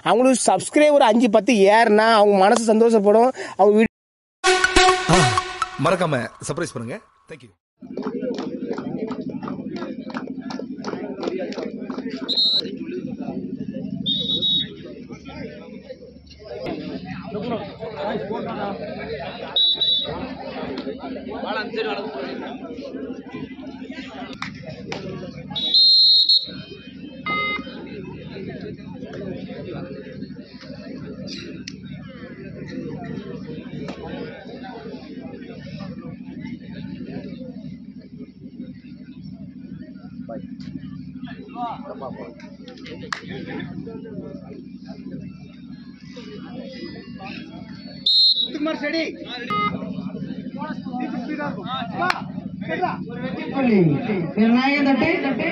அவங்களுக்கு சப்ஸ்கிரைபர் அஞ்சு பத்து ஏறுனா அவங்க மனசு சந்தோஷப்படும் அவங்க வீடு மறக்காம சர்ப்ரைஸ் பண்ணுங்க தேங்க்யூ ನಿರ್ಣಾಯಕ ತಟ್ಟೆ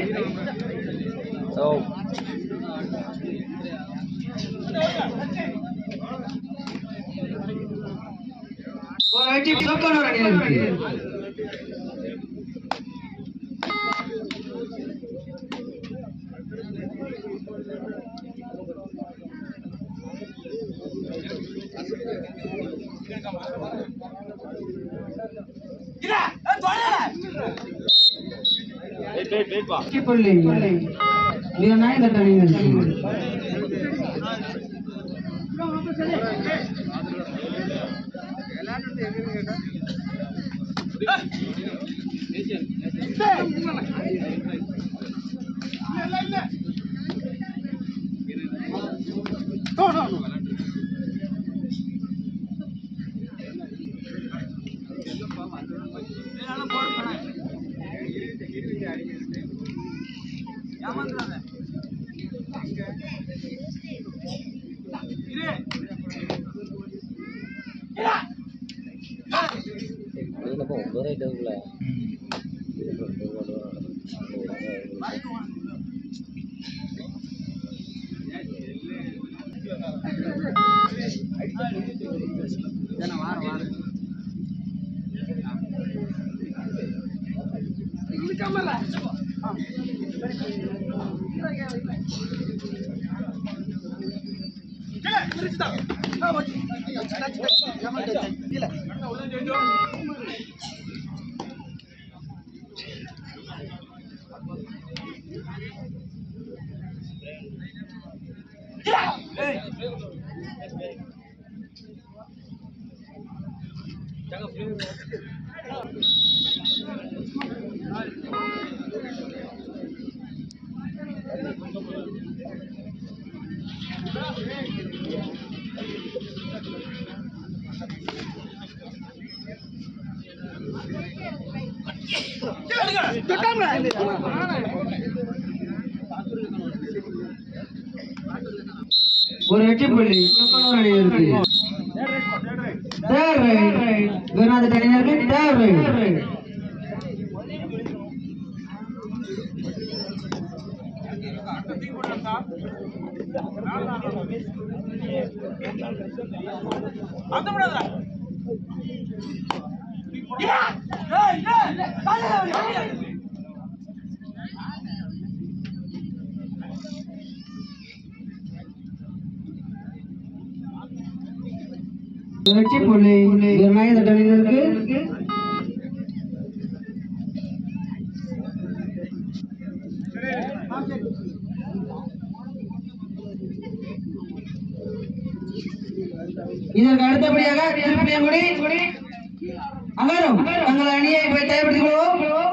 ஒரு வெட்டி சொக்கனூர் அணியினருக்கு புள்ளி ನಿರ್ಣಾಯಕ ತಟ್ಟೆ ಅಣಿயினருக்கு ஒரு வெற்றி புள்ளி சொக்கனூர் அணியினருக்கு தேர்ட் ரைட் குருநாத அணியினருக்கு தேர்ட் ரைட் ஒரு வெற்றி புள்ளி குருநாத அணியினருக்கு இதற்கு அடுத்தபடியாக திருப்பியங்குடி அகரும் தங்கள் அணியை போய் தயார்படுத்திக் கொள்வோம்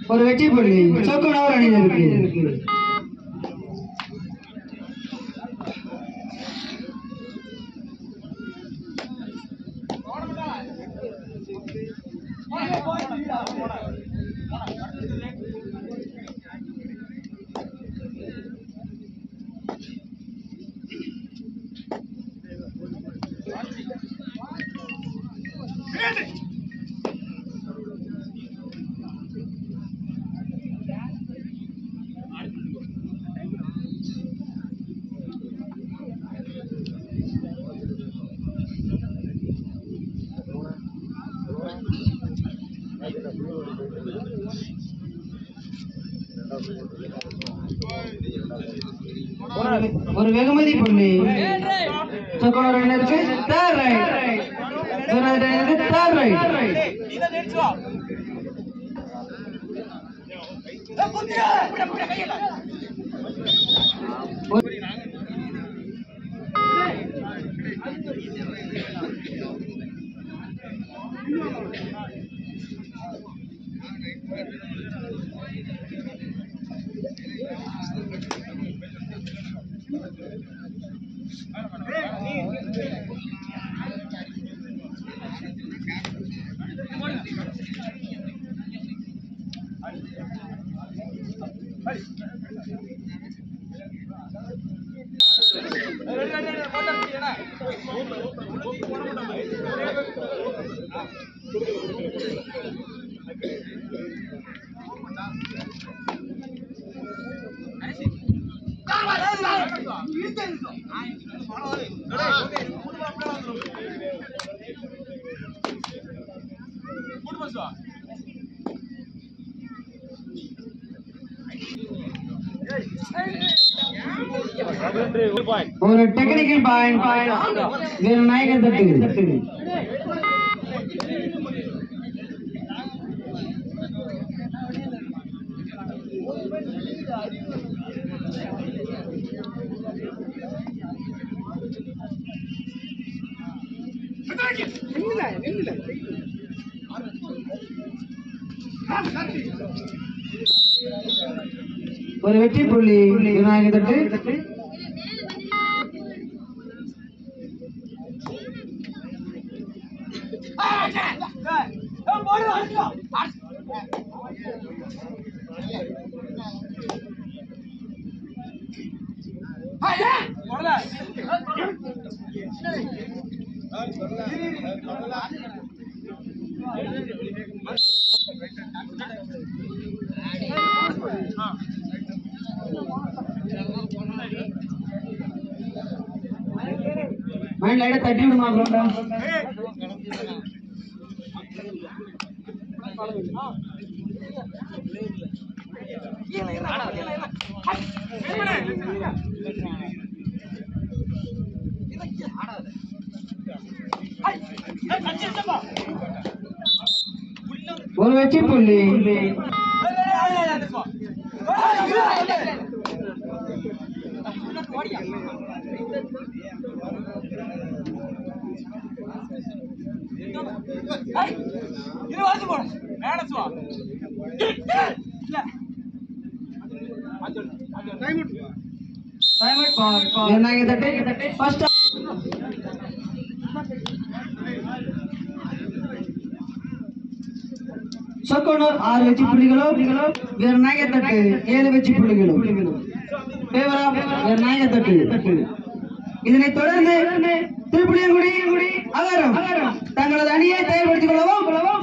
ஒரு வெற்றி புள்ளி சொக்குனவர் அணியினருக்கு ஒரு வெகுமதி புள்ளி சொக்குனவர் அணியினருக்கு தேர்ட் ரைட் சொக்குனவர் அணியினருக்கு தேர்ட் ரைட் ஒரு டெக்னிக்கல் பாயிண்ட் வேறு நாயகர் தட்டு ஒரு வெற்றி புள்ளி விநாயகர் தட்டு மைண்ட் லைட்டா தட்டி விடுமா அப்புறம் ஒரு வெற்றி புள்ளி விநாயகர் தட்டு ஃபர்ஸ்ட் சொக்கோனூர் ஆறு வெற்றி புள்ளிகளும் வேறு நாயகர் தட்டு ஏழு வெற்றி புள்ளிகளும் பேவரா வேறு நாயகர் தட்டு இதனைத் தொடர்ந்து திருப்புளியங்குடி அகரம் தங்களது அணியை தயார்படுத்திக் கொள்ளவும் கொள்ளவும்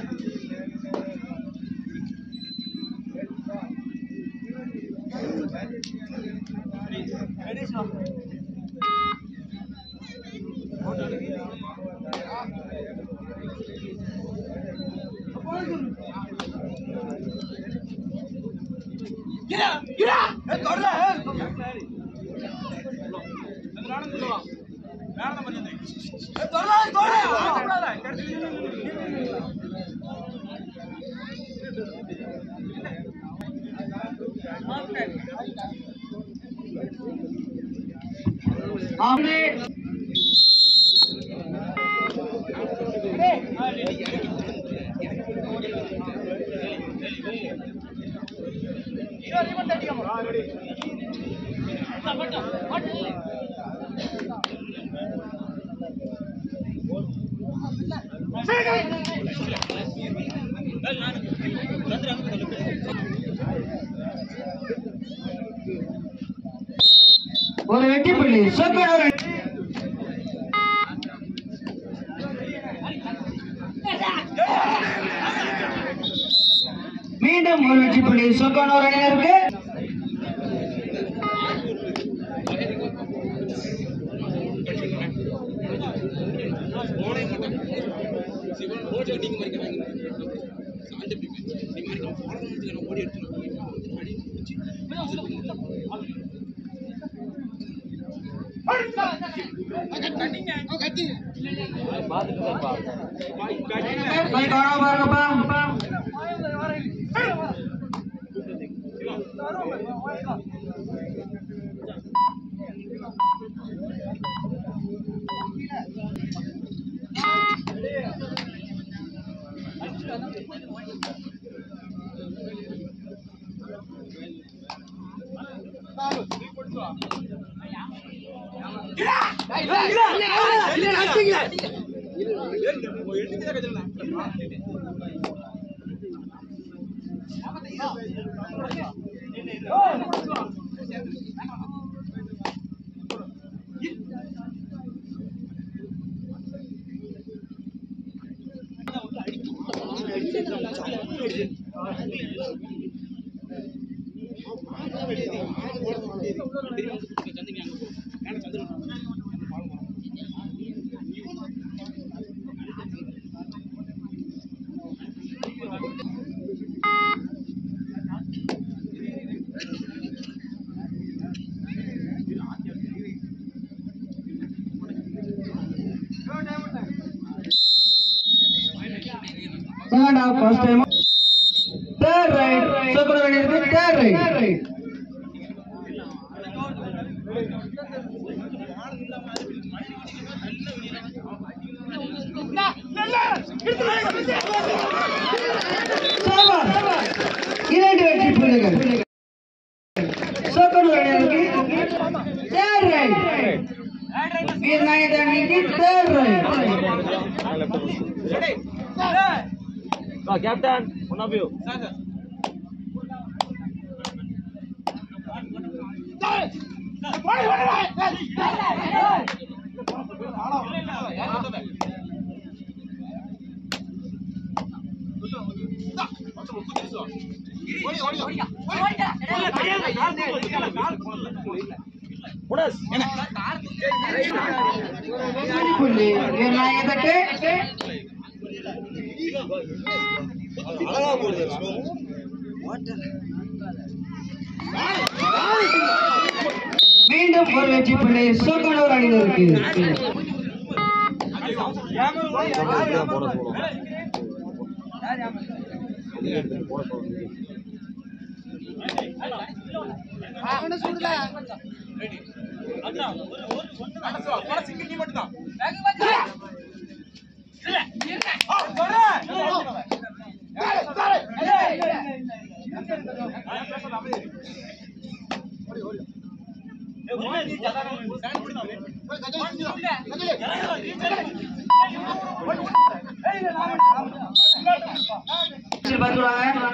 ஆமே ஒரு வெற்றி புள்ளி சொக்கனூர் அணி. மீண்டும் ஒரு வெற்றி புள்ளி சொக்கனூர் அணியினருக்கு கொஞ்சம் கவனமா பாருங்கப்பா Second half, first time. Third right. Second right. Third right. சபாஷ். இரண்டு வெற்றி புள்ளிகள் சொக்கனூர் அணியினருக்கு third right. வீரநாயகர் அணிக்கு third right. புள்ளி வீரநாயகத்துக்கு மீண்டும் ஒரு வெற்றி புள்ளி சொக்கனூர் அணியினருக்கு பார்த்துடுவாங்க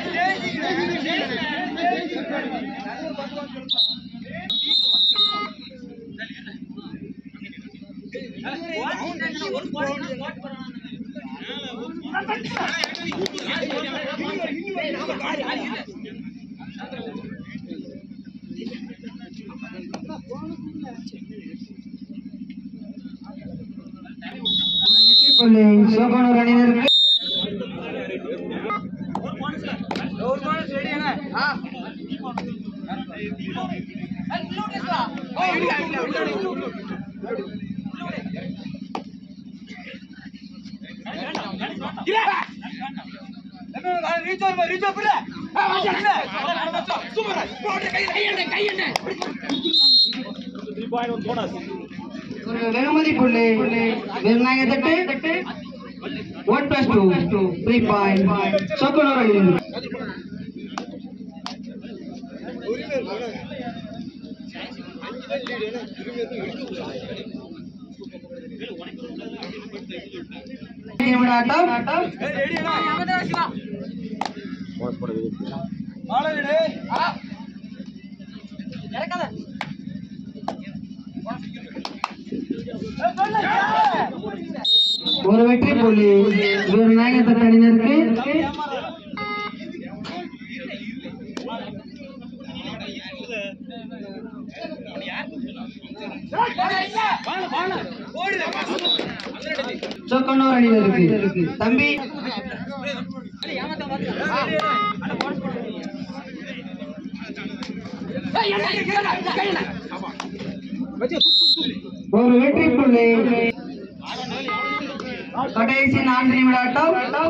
வெற்றி புள்ளி சொக்கனூர் அணியினருக்கு ஒரு வெகுமதி புள்ளி வீரநாயகத்துக்கு one plus two three point Chokkanur அணியினருக்கு நிமிட ஆட்டம் ஒரு வெற்றி புள்ளி வீர நாயகத்த அணியினருக்கு சொக்கனூர் அணியினருக்கு தம்பி ஒரு வெற்றி புள்ளி கடைசி நான்கு நிமிட ஆட்டம்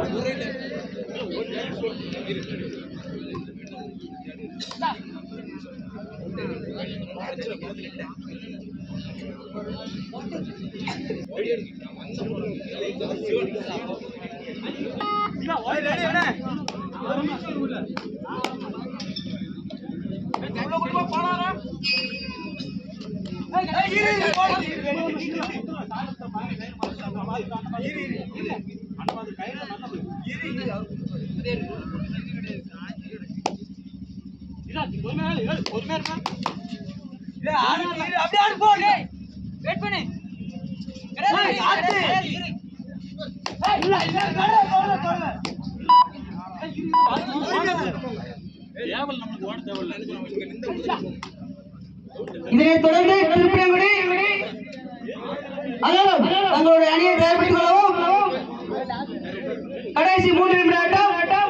இதனைத் தொடர்ந்து திருப்பியங்குடி அகலம் தங்களுடைய அணியை தயார்படுத்திக் கொள்ளவும் கடைசி மூன்று நிமிட ஆட்டம்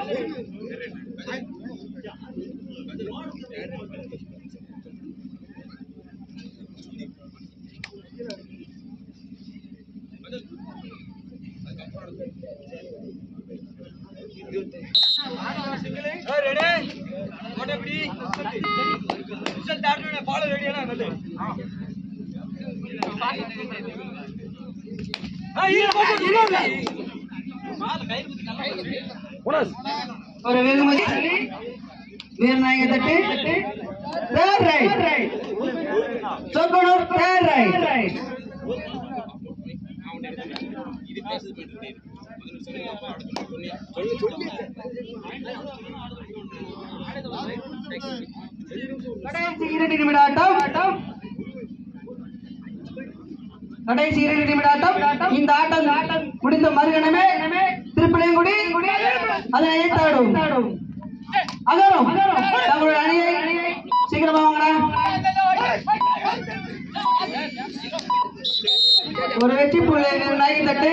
ஒரு வெகுமதி வீரநாயக தட்டு third raid Chokkanur third raid கடைசி இரண்டு நிமிட ஆட்டம் கடைசி இரண்டு நிமிட ஆட்டம் இந்த ஆட்டம் முடிந்த மறுகணமே திருப்பிளையங்குடி அதனை எத்தாடும் அகரம் தங்களுடைய அணியை சீக்கிரமா வாங்கடா ஒரு வெற்றி புள்ளி நாயகி தட்டு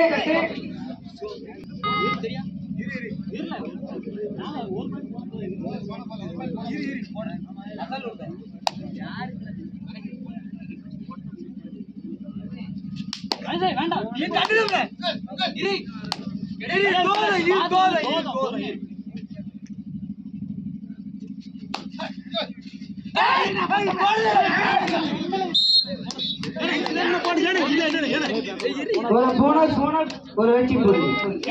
ஒரு போனஸ் ஒரு வெற்றி புள்ளி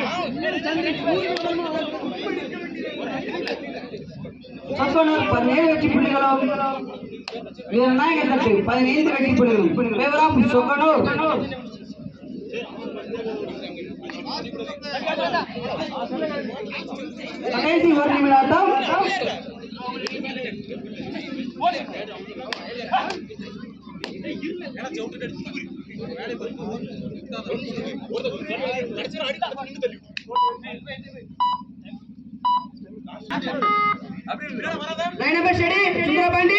சொக்கனூர் பதினேழு வெற்றி புள்ளிகளும் வீரநாயகர் தட்டு பதினைந்து வெற்றி புள்ளிகளும் ஃபேவர் ஆஃப் சொக்கனூர் கடைசி ஒரு நிமிட ஆட்டம் லைன் நம்பர் ஸ்டடி சுந்தர பாண்டி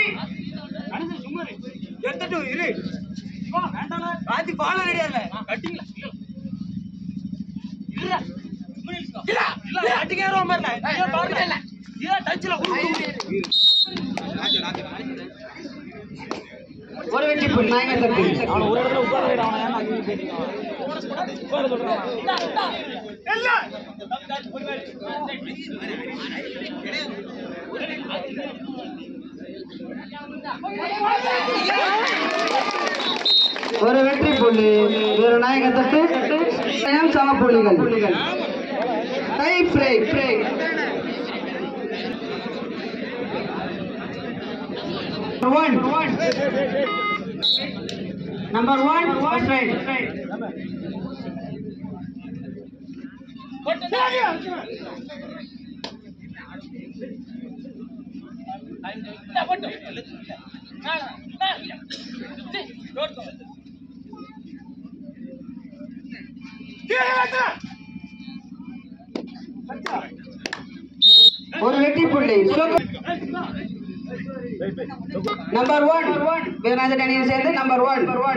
எடுத்துட்டு இரு ராஜி பால ரெடியா இல்ல கட்டிங்களா அட்டிக்காரோ மாதிரி இல்ல டச்ல ஒரு வெற்றி புள்ளி நாயகர் தட்டு ஒரு இடத்துல உட்கார அவன ஒரு வெற்றி புள்ளி வேறு நாயகர் தட்டு சம புள்ளிகள் tie break break one one number one first raid ஒரு வெற்றி புள்ளி நம்பர் ஒன் வீரராஜன் அணியை சேர்ந்து number one one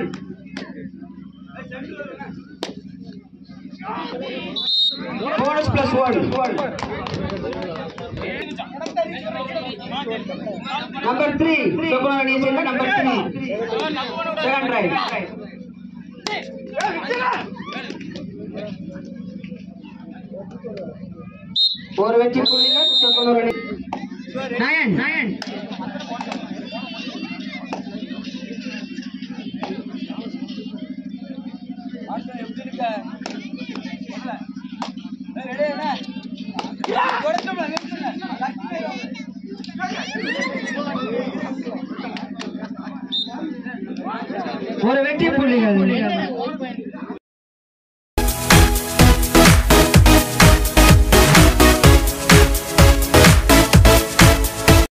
bonus plus one number three சொக்குனர் அணியை சேர்ந்த நம்பர் த்ரீ செகண்ட் ரைட் ஒரு வெற்றி புள்ளிகள் சொக்குனர் அணி நயன் நயன் ஒரு வெற்றி புள்ளிகள்